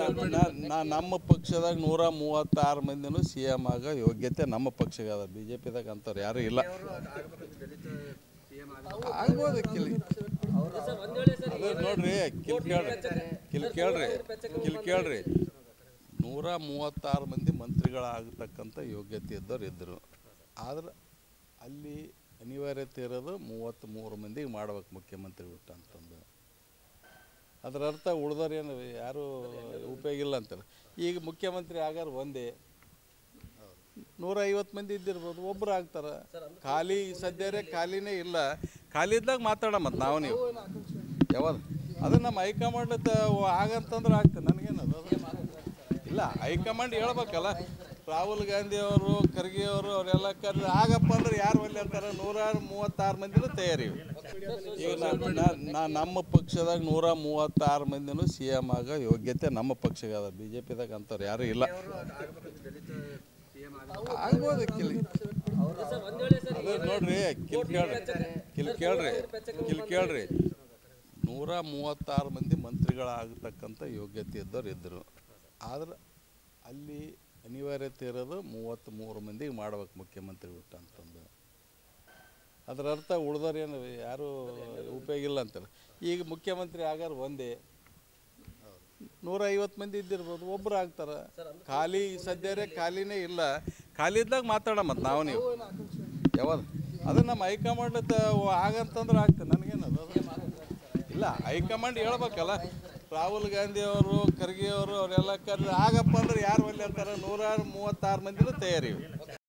ನಾ- ನಾ ನಮ್ಮ ಪಕ್ಷದಾಗ ನೂರ ಮೂವತ್ತಾರು ಮಂದಿನೂ ಸಿ ಎಮ್ ಆಗ ಯೋಗ್ಯತೆ ನಮ್ಮ ಪಕ್ಷಕ್ಕೆ ಅದ ಬಿ ಜೆ ಪಿದಾಗ ಅಂಥವ್ರು ಯಾರೂ ಇಲ್ಲ ಆಗ್ಬೋದು ಕಿಲ್ ಅದು ನೋಡ್ರಿ ಕಿಲ್ ಕೇಳ್ರಿ ಕಿಲ್ ಕೇಳ್ರಿ ಕಿಲ್ ಕೇಳ್ರಿ ನೂರ ಮೂವತ್ತಾರು ಮಂದಿ ಮಂತ್ರಿಗಳಾಗತಕ್ಕಂಥ ಯೋಗ್ಯತೆ ಇದ್ದವ್ರು ಇದ್ದರು ಆದ್ರೆ ಅಲ್ಲಿ ಅನಿವಾರ್ಯತೆ ಇರೋದು ಮೂವತ್ತ್ ಮೂರು ಮಂದಿಗೆ ಮಾಡ್ಬೇಕು ಮುಖ್ಯಮಂತ್ರಿ ಬಿಟ್ಟು ಅಂತಂದು ಅದರ ಅರ್ಥ ಉಳ್ದವ್ರು ಏನು ಯಾರೂ ಉಪಯೋಗ ಇಲ್ಲ ಅಂತಾರೆ ಈಗ ಮುಖ್ಯಮಂತ್ರಿ ಆಗಾರ ಒಂದೇ ನೂರ ಐವತ್ತು ಮಂದಿ ಇದ್ದಿರ್ಬೋದು ಒಬ್ರು ಆಗ್ತಾರ ಖಾಲಿ ಸದ್ಯರೇ ಖಾಲಿನೇ ಇಲ್ಲ ಖಾಲಿ ಇದ್ದಾಗ ಮಾತಾಡ ಮತ್ತು ನಾವು ನೀವು ಯಾವಾಗ ಅದು ನಮ್ಮ ಹೈಕಮಾಂಡ್ ತ- ಆಗಂತಂದ್ರೆ ಆಗ್ತದೆ ನನಗೇನದು ಇಲ್ಲ ಹೈಕಮಾಂಡ್ ಹೇಳ್ಬೇಕಲ್ಲ ರಾಹುಲ್ ಗಾಂಧಿ ಅವರು ಖರ್ಗೆ ಅವರು ಅವರೆಲ್ಲ ಕರೆದು ಆಗಪ್ಪ ಅಂದ್ರೆ ಯಾರು ಒಲ್ಲೆ ಅಂತಾರೆ ನೂರ ಮೂವತ್ತಾರು ಮಂದಿನೂ ತಯಾರಿ ಈಗ ನಾ- ನಾ- ನಾ ನಮ್ಮ ಪಕ್ಷದಾಗ ನೂರ ಮೂವತ್ತಾರು ಮಂದಿನೂ ಸಿ ಎಮ್ ಆಗ ಯೋಗ್ಯತೆ ನಮ್ಮ ಪಕ್ಷಕ್ಕೆ ಅದ ಬಿ ಜೆ ಪಿದಾಗ ಅಂಥವ್ರು ಯಾರೂ ಇಲ್ಲ ಆಗ್ಬೋದು ಕಿಲ್ ಅದು ನೋಡ್ರಿ ಕಿಲ್ ಕೇಳ್ರಿ ಕಿಲ್ ಕೇಳ್ರಿ ಕಿಲ್ ಕೇಳ್ರಿ ನೂರ ಮೂವತ್ತಾರು ಮಂದಿ ಮಂತ್ರಿಗಳಾಗತಕ್ಕಂಥ ಯೋಗ್ಯತೆ ಇದ್ದವ್ರು ಇದ್ದರು ಆದ್ರೆ ಅಲ್ಲಿ ಅನಿವಾರ್ಯತೆ ಇರೋದು ಮೂವತ್ತ್ ಮೂರು ಮಂದಿಗೆ ಮಾಡ್ಬೇಕು ಮುಖ್ಯಮಂತ್ರಿ ಬಿಟ್ಟು ಅಂತಂದು ಅದರ ಅರ್ಥ ಉಳ್ದವ್ರು ಏನು ಯಾರೂ ಉಪಯೋಗ ಇಲ್ಲ ಅಂತಾರೆ ಈಗ ಮುಖ್ಯಮಂತ್ರಿ ಆಗಾರ ಒಂದೇ ನೂರ ಐವತ್ತು ಮಂದಿ ಇದ್ದಿರ್ಬೋದು ಒಬ್ರು ಆಗ್ತಾರ ಖಾಲಿ ಸದ್ಯರೇ ಖಾಲಿನೇ ಇಲ್ಲ ಖಾಲಿ ಇದ್ದಾಗ ಮಾತಾಡ ಮತ್ತು ನಾವು ನೀವು ಯಾವಾಗ ಅದು ನಮ್ಮ ಹೈಕಮಾಂಡ್ ತ- ಆಗಂತಂದ್ರೆ ಆಗ್ತದೆ ನನಗೇನದು ಇಲ್ಲ ಹೈಕಮಾಂಡ್ ಹೇಳ್ಬೇಕಲ್ಲ ರಾಹುಲ್ ಗಾಂಧಿ ಅವರು ಖರ್ಗೆ ಅವರು ಅವರೆಲ್ಲ ಕರೆದು ಆಗಪ್ಪ ಅಂದ್ರೆ ಯಾರು ಒಲ್ಲೆ ಅಂತಾರೆ ನೂರ ಮೂವತ್ತಾರು ಮಂದಿನೂ ತಯಾರಿ